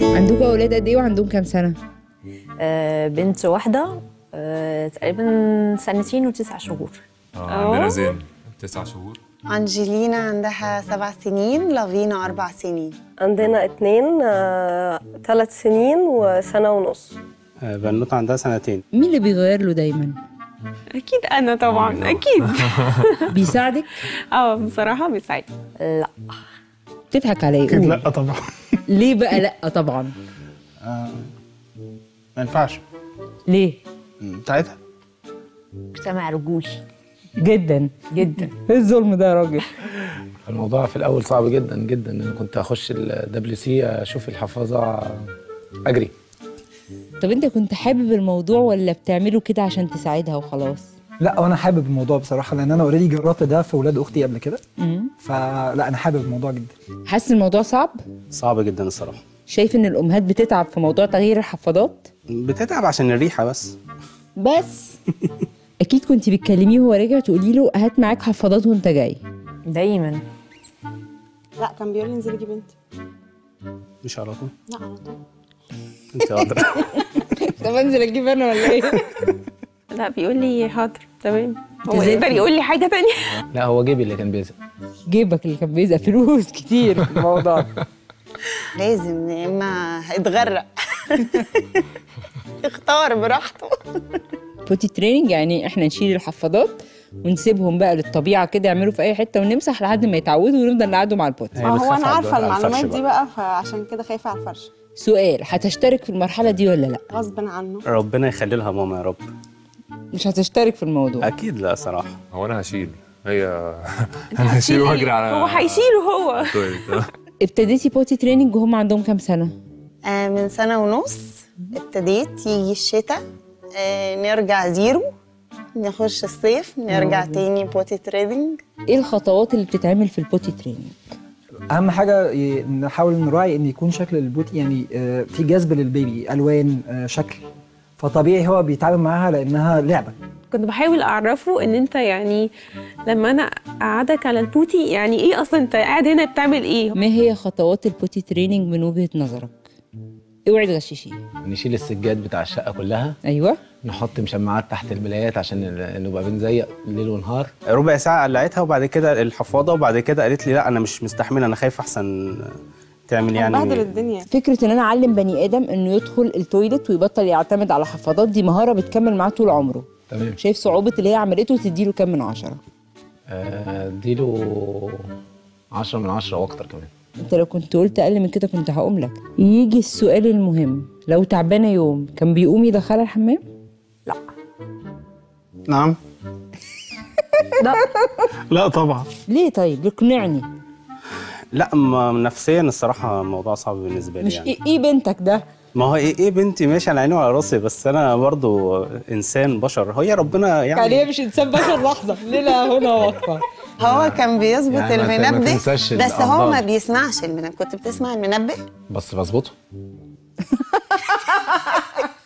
عندكم اولاد قد ايه وعندهم كام سنه آه بنت واحدة آه تقريبا سنتين وتسع شهور اه عندنا زين تسع شهور أنجلينا عندها سبع سنين لافينا أربع سنين عندنا اتنين آه، ثلاث سنين وسنة ونص بنوتة عندها سنتين مين اللي بيغير له دايما اكيد انا طبعا اكيد بيساعدك اه بصراحه بيساعدني لا تضحك عليا اكيد قول. لا طبعا ليه بقى لا طبعا ما ينفعش ليه مم، بتاعتها مجتمع رجولي جدا جدا ايه الظلم ده يا راجل الموضوع في الاول صعب جدا جدا انا كنت اخش الدبليو سي اشوف الحفاظه اجري طب انت كنت حابب الموضوع ولا بتعمله كده عشان تساعدها وخلاص لا وانا حابب الموضوع بصراحه لان انا اوريدي جربت ده في ولاد اختي قبل كده مم. فلا انا حابب الموضوع جدا حاسس الموضوع صعب صعب جدا الصراحة شايف ان الامهات بتتعب في موضوع تغيير الحفاضات بتتعب عشان الريحة بس بس اكيد كنت بتكلميه وهو راجع تقولي له هات معاك حفاضات وانت جاي دايما لا كان بيقول لي انزلي جيب انت مش على طول لا على طول انت قادرة طب انزل اجيب انا ولا ايه لا بيقول لي حاضر تمام هو تزافي. يقدر يقول لي حاجه تانية لا هو جيبي اللي كان بيزق جيبك اللي كان بيزق فلوس كتير في الموضوع لازم يا إما هيتغرق اختار براحته بوتي تريننج يعني احنا نشيل الحفاضات ونسيبهم بقى للطبيعه كده يعملوا في اي حته ونمسح لحد ما يتعودوا ونفضل نقعدوا مع البوتي هي ما هو بتخاف انا على- عارفه على الفرش المعلومات دي بقى. بقى فعشان كده خايفه على الفرش سؤال هتشترك في المرحله دي ولا لا غصب عنه ربنا يخلي لها ماما يا رب مش هتشترك في الموضوع اكيد لا صراحة هو انا هشيل هي انا هشيل واجري على هو هيشيله هو التويليت. ابتديتي بوتي تريننج وهم عندهم كام سنه آه من سنه ونص ابتديت يجي الشتاء آه نرجع زيرو نخش الصيف نرجع تاني بوتي تريدنج ايه الخطوات اللي بتتعمل في البوتي تريننج اهم حاجه ي- نحاول نراعي ان يكون شكل البوتي يعني آه، في جذب للبيبي الوان آه، شكل فطبيعي هو بيتعامل معاها لانها لعبه كنت بحاول اعرفه ان انت يعني لما انا اقعدك على البوتي يعني ايه اصلا انت قاعد هنا بتعمل ايه ما هي خطوات البوتي تريننج من وجهه نظرك اوعي تغششيه نشيل السجاد بتاع الشقه كلها ايوه نحط مشمعات تحت الملايات عشان ال- نبقى بنزيق ليل ونهار ربع ساعة قلعتها وبعد كده الحفاضة وبعد كده قالت لي لا أنا مش مستحملة أنا خايفة أحسن تعمل بهدل يعني الدنيا فكره ان انا اعلم بني ادم انه يدخل التويليت ويبطل يعتمد على حفاضات دي مهاره بتكمل معاه طول عمره تمام شايف صعوبه اللي هي عملته تديله كام من عشرة آه، اديله 10 من 10 واكتر كمان انت لو كنت قلت اقل من كده كنت هقوم لك يجي السؤال المهم لو تعبانه يوم كان بيقوم يدخلها الحمام نعم لا لا طبعا ليه طيب اقنعني لا ما نفسيا الصراحة الموضوع صعب بالنسبة لي مش يعني ايه, إيه بنتك ده ما هو ايه ايه بنتي ماشي على عيني وعلى راسي بس انا برضو انسان بشر هي ربنا يعني هي يعني مش انسان بشر لحظه ليله هنا واقفه هو كان بيظبط يعني ما ت- ما المنبه تنساش بس هو الأعضاء. ما بيسمعش المنبه كنت بتسمع المنبه بس بظبطه